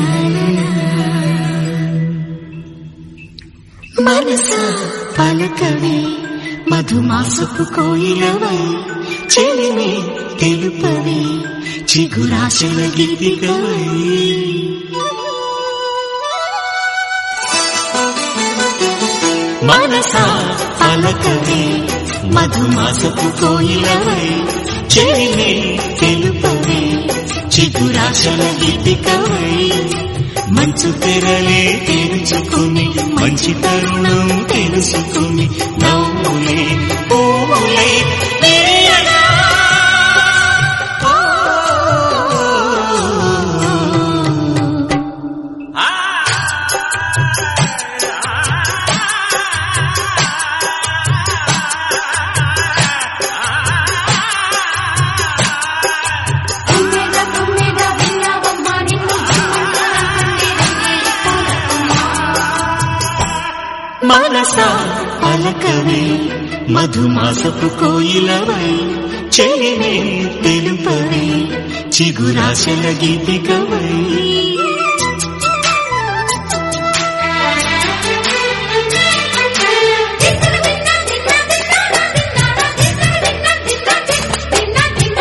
మనస పలకవే మధుమాసపు కోయిలవై చెలిమే తెలుపవే చిగురాశల గీతికవై మనస పలకవే మధుమాసపు కోయిలవై చెలిమే తెలుపవే చిగురాశల గీతికవై మంచు తెరలే తెరుచుకుని మంచి తరుణం తెలుసుకుని నవ్వులే పూలే వేయగా. తుమ్మెద తుమ్మెద విన్నావమ్మ నిన్ను జిమ్మంటారంటే రంగేలి పూలకుమ్మ. మనస పలకవే మధుమాసపు కోయిలవై చెలినే తెలుపవే చిగురాశల గీతికవై దిన్నర దిన్న దిన్న దిన్నారా దిన్నారా దిన్నర దిన్న దిన్న దిన్న దిన్న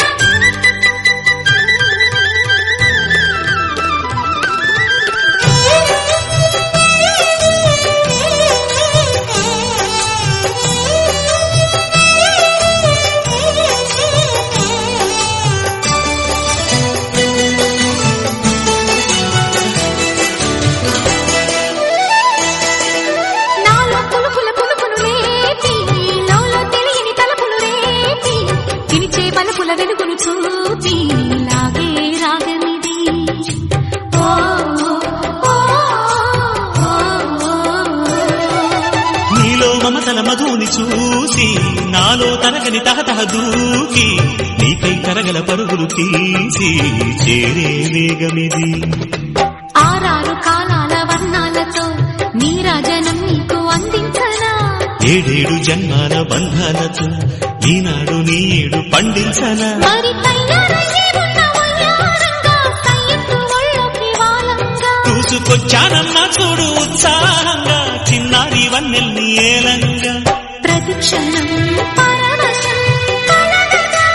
నాలో పులుపుల పులుపులు రేపి లోలో తెలియని తలపులు రేపి పిలిచే పలుపుల వెలుగును చూపి లాగే రాగమిది ఓ ఓ, ఓ, ఓ. నీలో మమతల మధుని చూసి నాలో తరగని తహతహ దూకి నీకై తరగల పరుగులు తీసి చేరే వేగమిది ఆరారు కాలాల వర్ణాలతో నీరాజనం నీకు అందించనా ఏడేడు జన్మాల బంధాలతో ఈనాడు నీ ఏడు పండించనా మరి తయారయ్యే ఉన్న వయ్యారంగా సయ్యత్తు ఒళ్ళోకి వాలంగా చూసుకొచ్చానన్నా చూడు ఉత్సాహంగా చిన్నారి వన్నెల్ని ఏలంగా ప్రతిక్షణం పరవశం కలగగా.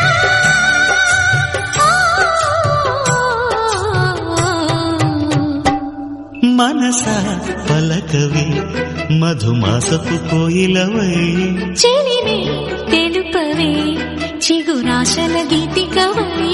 మనస పలకవి మధుమాసపు కోయిలవై చెలినే తెలుపవే చిగురాశల గీతికవై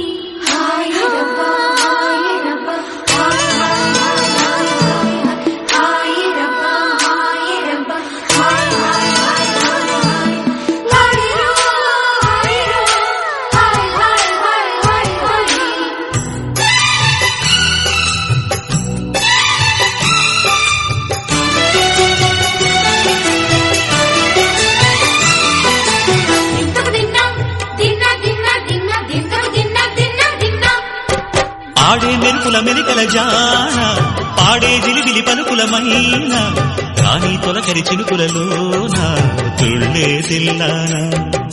ఆడే మెరుపుల మెలికల జాన పాడే జిలిబిలి పలుకుల మైన రాణి తొలకరి చినుకులలోన తుళ్ళే తిల్లానా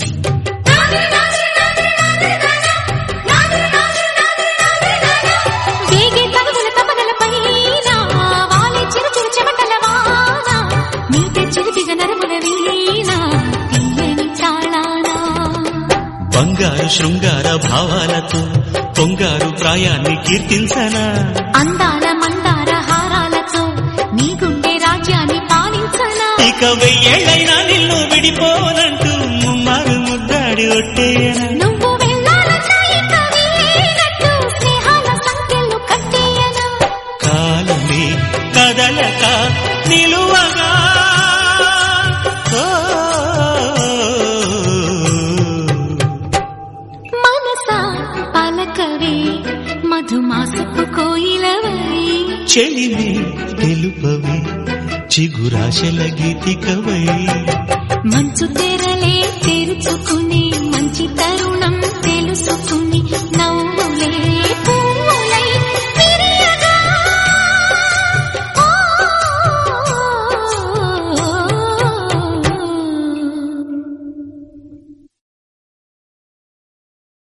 వేగే తనువుల తపనల పైన వాలే చిరు చిరు చెమటల వాన నీటే చిలిపిగ నరముల వీణ తీయని తాళానా బంగారు శృంగార భావాలతో పొంగారు ప్రాయాన్ని కీర్తించనా అందాల మందార హారాలతో నీ గుండె రాజ్యాన్ని పాలించనా ఇక వెయ్యేళ్ళైనా నిన్ను విడిపోనంటూ ముమ్మారు ముద్దాడి ఒట్టేయనా నువ్వు వెళ్ళాలన్నా ఇక వీలట్టు స్నేహాల సంఖ్యలు కట్టేయనా కాలమే కదలక నిలువగా ఓ, మనసా పలకవే మధుమాసపు కోయిలవై చెలిమి తెలుపవి చిగురాశల గీతికవై మంచు తెరలే తెరుచుకుని మంచి తరుణం తెలుసుకుని